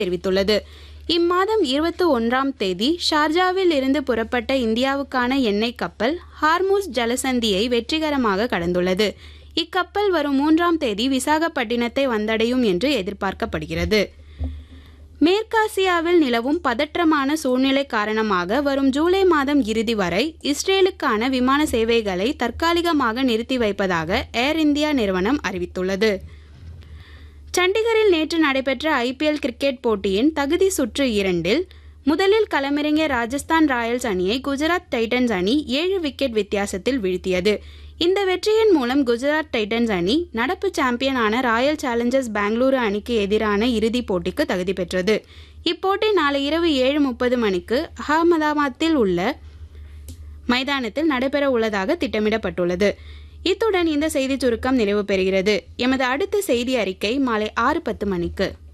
தெரிவித்துள்ளது இம்மாதம் இருபத்தி ஒன்றாம் தேதி ஷார்ஜாவில் இருந்து புறப்பட்ட இந்தியாவுக்கான எண்ணெய் கப்பல் ஹார்மூஸ் ஜலசந்தியை வெற்றிகரமாக கடந்துள்ளது இக்கப்பல் வரும் மூன்றாம் தேதி விசாகப்பட்டினத்தை வந்தடையும் என்று எதிர்பார்க்கப்படுகிறது மேற்காசியாவில் நிலவும் பதற்றமான சூழ்நிலை காரணமாக வரும் ஜூலை மாதம் இறுதி வரை இஸ்ரேலுக்கான விமான சேவைகளை தற்காலிகமாக நிறுத்தி வைப்பதாக ஏர் இந்தியா நிறுவனம் அறிவித்துள்ளது சண்டிகரில் நேற்று நடைபெற்ற ஐபிஎல் கிரிக்கெட் போட்டியின் தகுதி சுற்று இரண்டில் முதலில் களமிறங்கிய ராஜஸ்தான் ராயல்ஸ் அணியை குஜராத் டைட்டன்ஸ் அணி ஏழு விக்கெட் வித்தியாசத்தில் வீழ்த்தியது இந்த வெற்றியின் மூலம் குஜராத் டைட்டன்ஸ் அணி நடப்பு சாம்பியனான ராயல் சேலஞ்சர்ஸ் பெங்களூரு அணிக்கு எதிரான இறுதிப் போட்டிக்கு தகுதி பெற்றது இப்போட்டி நாளை இரவு ஏழு முப்பது மணிக்கு அகமதாபாத்தில் உள்ள மைதானத்தில் நடைபெற உள்ளதாக திட்டமிடப்பட்டுள்ளது இத்துடன் இந்த செய்தி சுருக்கம் நிறைவு பெறுகிறது எமது அடுத்த செய்தி அறிக்கை மாலை ஆறு பத்து மணிக்கு